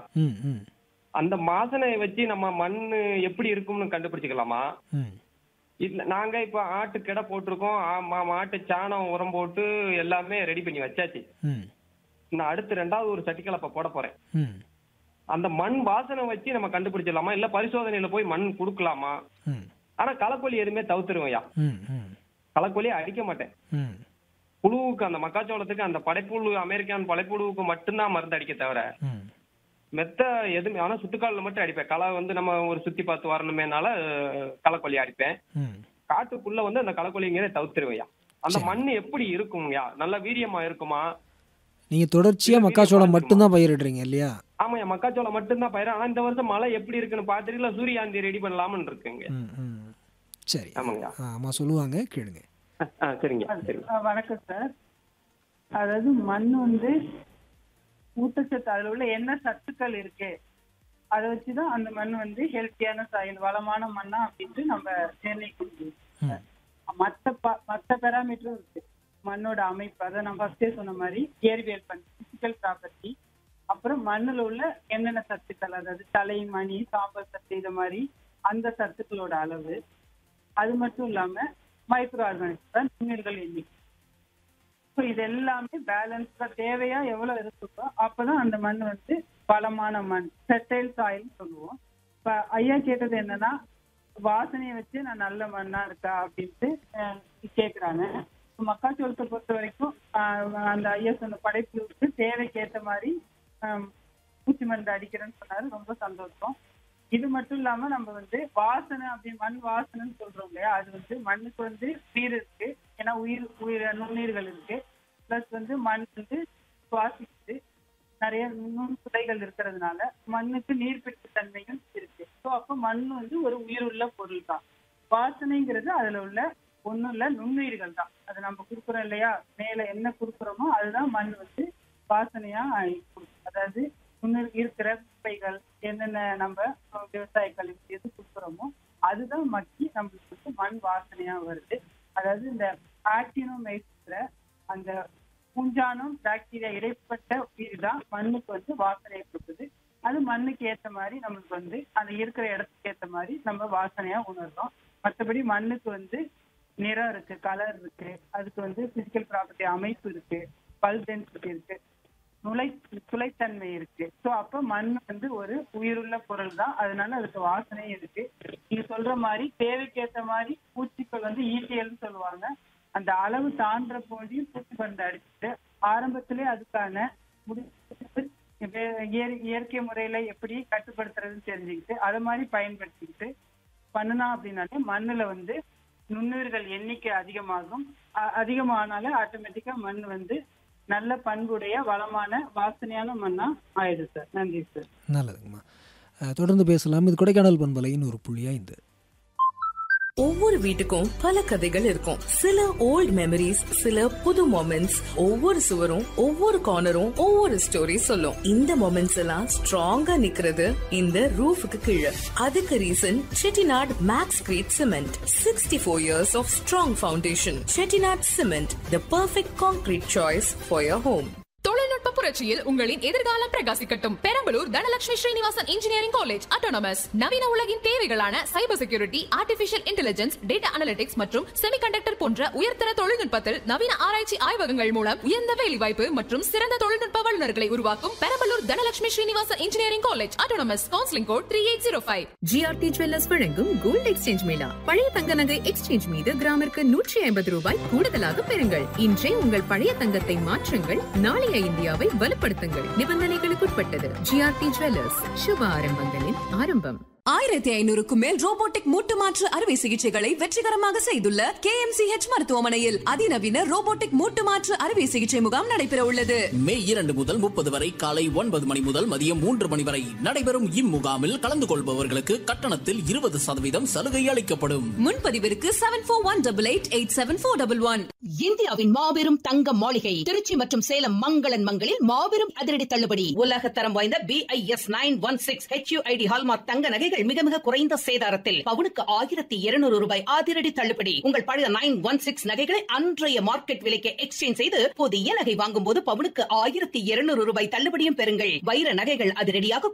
ம் ம் அந்த வாசனையை வச்சு நம்ம மண் எப்படி இருக்கும்னு கண்டுபிடிச்சுக்கலாமா ம் இல்ல நாங்க இப்ப ஆட்டு கிடை போட்டிருக்கோம் ஆ- மா- மாட்டு சாணம் உரம் போட்டு எல்லாமே ரெடி பண்ணி வச்சாச்சு ம் நான் அடுத்து ரெண்டாவது ஒரு சட்டிக்கலப்பை போட போறேன் ம் அந்த மண் வாசனை வச்சு நம்ம கண்டுபிடிச்சிடலாமா இல்ல பரிசோதனையில போய் மண் கொடுக்கலாமா ம் ஆனா களக்கொல்லி எதுவுமே தவிர்த்துருவையா ம் ம் களக்கொல்லியை அடிக்க மாட்டேன் ம் புழுவுக்கு அந்த மக்காச்சோளத்துக்கு அந்த படைப்புழு அமெரிக்கான் படைப்புழுவுக்கு மட்டும்தான் மருந்து அடிக்க தவிர ம் மெத்த எதுவுமே ஆனா சுத்துக்காலில் மட்டும் அடிப்பேன் களை வந்து நம்ம ஒரு சுத்தி பார்த்து வரணுமேனால அஹ், களக்கொல்லி அடிப்பேன் ம் காட்டுக்குள்ள வந்து அந்த களக்கொல்லிங்கிறத தவிர்த்துருவையா அந்த மண் எப்படி இருக்குங்கய்யா நல்ல வீரியமா இருக்குமா நீங்கள் தொடர்ச்சியாக மக்காச்சோளம் மட்டும்தான் பயிரிடுறீங்க இல்லையா ஆமாய்யா மக்காச்சோளம் மட்டும்தான் பயிர் ஆனா இந்த வருஷம் மழை எப்படி இருக்குன்னு பாத்துட்டு சூரியாந்தி ரெடி பண்ணலாம்னு இருக்குங்க ம் ம் சரி ஆமாங்கய்யா ஆ, அம்மா சொல்லுவாங்க கேளுங்க ஆ, சரிங்க சரி ஆ, வணக்கம் சார் அதாவது மண் வந்து ஊட்டச்சத்து அதுல உள்ள என்ன சத்துக்கள் இருக்கு அதை வச்சுதான் அந்த மண் வந்து ஹெல்த்தியான சாயில் வளமான மண்ணா அப்படின்ட்டு நம்ம நிர்ணயிக்க முடியும் ம் மற்ற ப- மற்ற பேராமீட்டரும் இருக்கு மண்ணோட அமைப்பு அதை நான் ஃபர்ஸ்டே சொன்ன மாதிரி இயற்பியல் பண் பிசிக்கல் ப்ராப்பர்ட்டி அப்புறம் மண்ணுல உள்ள என்னென்ன சத்துக்கள் அதாவது தலை மணி சாம்பல் சத்து இது மாதிரி அந்த சத்துக்களோட அளவு அது மட்டும் இல்லாம மைக்ரோ ஆர்கானிக்ஸ் தான் நுண்ணுயிர்கள் எண்ணிக்கை ஸோ இது எல்லாமே பேலன்ஸ்டா தேவையா எவ்வளவு இருக்குதோ அப்பதான் அந்த மண் வந்து பலமான மண் ஃபெர்டைல் சாயில் சொல்லுவோம் இப்ப ஐயா கேட்டது என்னன்னா வாசனையை வச்சு நான் நல்ல மண்ணா இருக்கா அப்படின்ட்டு அஹ், கேக்குறாங்க இப்ப மக்காச்சோளத்தை பொறுத்த வரைக்கும் ஆஹ், அந்த ஐயா சொன்ன படைப்புக்கு தேவைக்கு ஏத்த மாதிரி ஆஹ், பூச்சி மருந்து அடிக்கிறேன்னு சொன்னாரு ரொம்ப சந்தோஷம் இது மட்டும் இல்லாம நம்ம வந்து வாசனை அப்படி மண் வாசனைன்னு சொல்றோம் இல்லையா அது வந்து மண்ணுக்கு வந்து உயிர் இருக்கு ஏன்னா உயிர் உயிர் நுண்ணுயிர்கள் இருக்கு பிளஸ் வந்து மண் வந்து சுவாசிக்குது நிறைய நுண்துளைகள் இருக்கிறதுனால மண்ணுக்கு நீர்பிடிப்பு தன்மையும் இருக்கு ஸோ அப்போ மண் வந்து ஒரு உயிருள்ள பொருள் தான் வாசனைங்கிறது அதுல உள்ள ஒண்ணும் இல்ல நுண்ணுயிர்கள் தான் அது நம்ம கொடுக்குறோம் இல்லையா மேல என்ன கொடுக்குறோமோ அதுதான் மண் வந்து வாசனையா கொடுக்கும் அதாவது முன்னர் இருக்கிற குப்பைகள் என்னென்ன நம்ம அஹ், விவசாய கழிவு எது கொடுக்குறோமோ அதுதான் மக்கி நம்மளுக்கு வந்து மண் வாசனையா வருது அதாவது இந்த ஆக்டினோமைஸ்ற அந்த பூஞ்சானம் பாக்டீரியா இடைப்பட்ட உயிர் தான் மண்ணுக்கு வந்து வாசனையை கொடுக்குது அது மண்ணுக்கு ஏத்த மாதிரி நம்மளுக்கு வந்து அந்த இருக்கிற இடத்துக்கு ஏத்த மாதிரி நம்ம வாசனையா உணர்றோம் மற்றபடி மண்ணுக்கு வந்து நிறம் இருக்கு கலர் இருக்கு அதுக்கு வந்து பிசிக்கல் ப்ராப்பர்ட்டி அமைப்பு இருக்கு பல் டென்சிட்டி இருக்கு நுழை துளைத்தன்மை இருக்கு ஸோ அப்போ மண் வந்து ஒரு உயிருள்ள பொருள் தான் அதனால அதுக்கு வாசனை இருக்கு நீங்க சொல்ற மாதிரி தேவைக்கேற்ற மாதிரி பூச்சிகள் வந்து ஈட்டியல்னு சொல்லுவாங்க அந்த அளவு தாண்டுற போதையும் பூச்சி மருந்து அடிச்சுட்டு ஆரம்பத்திலே அதுக்கான முடிவு வே- இயற்- இயற்கை முறையில எப்படி கட்டுப்படுத்துறதுன்னு தெரிஞ்சுக்கிட்டு அதை மாதிரி பயன்படுத்திக்கிட்டு பண்ணுனா அப்படின்னாலே மண்ணுல வந்து நுண்ணுயிர்கள் எண்ணிக்கை அதிகமாகும் அ- அதிகமானாலே ஆட்டோமேட்டிக்கா மண் வந்து நல்ல பண்புடைய வளமான வாசனையான மண்ணா ஆயிடுது சார் நன்றி சார் நல்லதுங்கம்மா அஹ், தொடர்ந்து பேசலாம் இது கொடைக்கானல் பண்பலையின் ஒரு புள்ளியா இந்த ஒவ்வொரு வீட்டுக்கும் பல கதைகள் இருக்கும் சில ஓல்ட் மெமரிஸ் சில புது மொமெண்ட்ஸ் ஒவ்வொரு சுவரும் ஒவ்வொரு கார்னரும் ஒவ்வொரு ஸ்டோரி சொல்லும் இந்த மொமெண்ட்ஸ் எல்லாம் ஸ்ட்ராங்கா நிக்கிறது இந்த ரூஃபுக்கு கீழே அதுக்கு reason Chettinad max crete cement sixty four years of strong foundation Chettinad cement the perfect concrete choice for your home தொழில்நுட்ப புரட்சியில் உங்களின் எதிர்காலம் பிரகாசிக்கட்டும் Perambalur Dhanalakshmi Srinivasan engineering college autonomous நவீன உலகின் தேவைகளான cyber security artificial intelligence data analytics மற்றும் செமிகண்டக்டர் போன்ற உயர்தர தொழில்நுட்பத்தில் நவீன ஆராய்ச்சி ஆய்வகங்கள் மூலம் உயர்ந்த வேலைவாய்ப்பு மற்றும் சிறந்த தொழில்நுட்ப வல்லுநர்களை உருவாக்கும் Perambalur Dhanalakshmi Srinivasan engineering college autonomous counselling code three eight zero five G R T jewellers வழங்கும் கோல்ட் எக்ஸ்சேஞ்ச் மேளா பழைய தங்க நகை எக்ஸ்சேஞ்ச் மீது கிராமிற்கு நூற்றி ஐம்பது ரூபாய் கூடுதலாக பெறுங்கள் இன்றே உங்கள் பழைய தங்கத்தை மாற்றுங்கள் நாளைய இந்தியாவை வலுப்படுத்துங்கள் நிபந்தனைகளுக்குட்பட்டது ஜிஆர்டி ஜுவல்லர்ஸ் சுப ஆரம்பங்களின் ஆரம்பம் ஆயிரத்தி ஐநூறுக்கும் மேல் ரோபோட்டிக் மூட்டு மாற்று அறுவை சிகிச்சைகளை வெற்றிகரமாக செய்துள்ள கே மருத்துவமனையில் அதிநவீன ரோபோட்டிக் மூட்டு மாற்று அறுவை சிகிச்சை முகாம் நடைபெற உள்ளது மே இரண்டு முதல் முப்பது வரை காலை ஒன்பது மணி முதல் மதியம் மூன்று மணி வரை நடைபெறும் இம்முகாமில் கலந்து கொள்பவர்களுக்கு கட்டணத்தில் இருபது சதவீதம் சலுகை அளிக்கப்படும் முன்பதிவிற்கு seven four one double eight eight seven four double one இந்தியாவின் மாபெரும் தங்க மாளிகை திருச்சி மற்றும் சேலம் மங்களன் மங்களில் மாபெரும் அதிரடி தள்ளுபடி உலக தரம் வாய்ந்த B I S nine one six H U I D hallmark தங்க நகைகள் மிக மிக குறைந்த சேதாரத்தில் பவுனுக்கு ஆயிரத்தி இருநூறு ரூபாய் அதிரடி தள்ளுபடி உங்கள் பழைய நைன் ஒன் சிக்ஸ் நகைகளை அன்றைய மார்க்கெட் விலைக்கு எக்ஸ்சேஞ்ச் செய்து புதிய நகை வாங்கும் போது பவுனுக்கு ஆயிரத்தி இருநூறு ரூபாய் தள்ளுபடியும் பெறுங்கள் வைர நகைகள் அதிரடியாக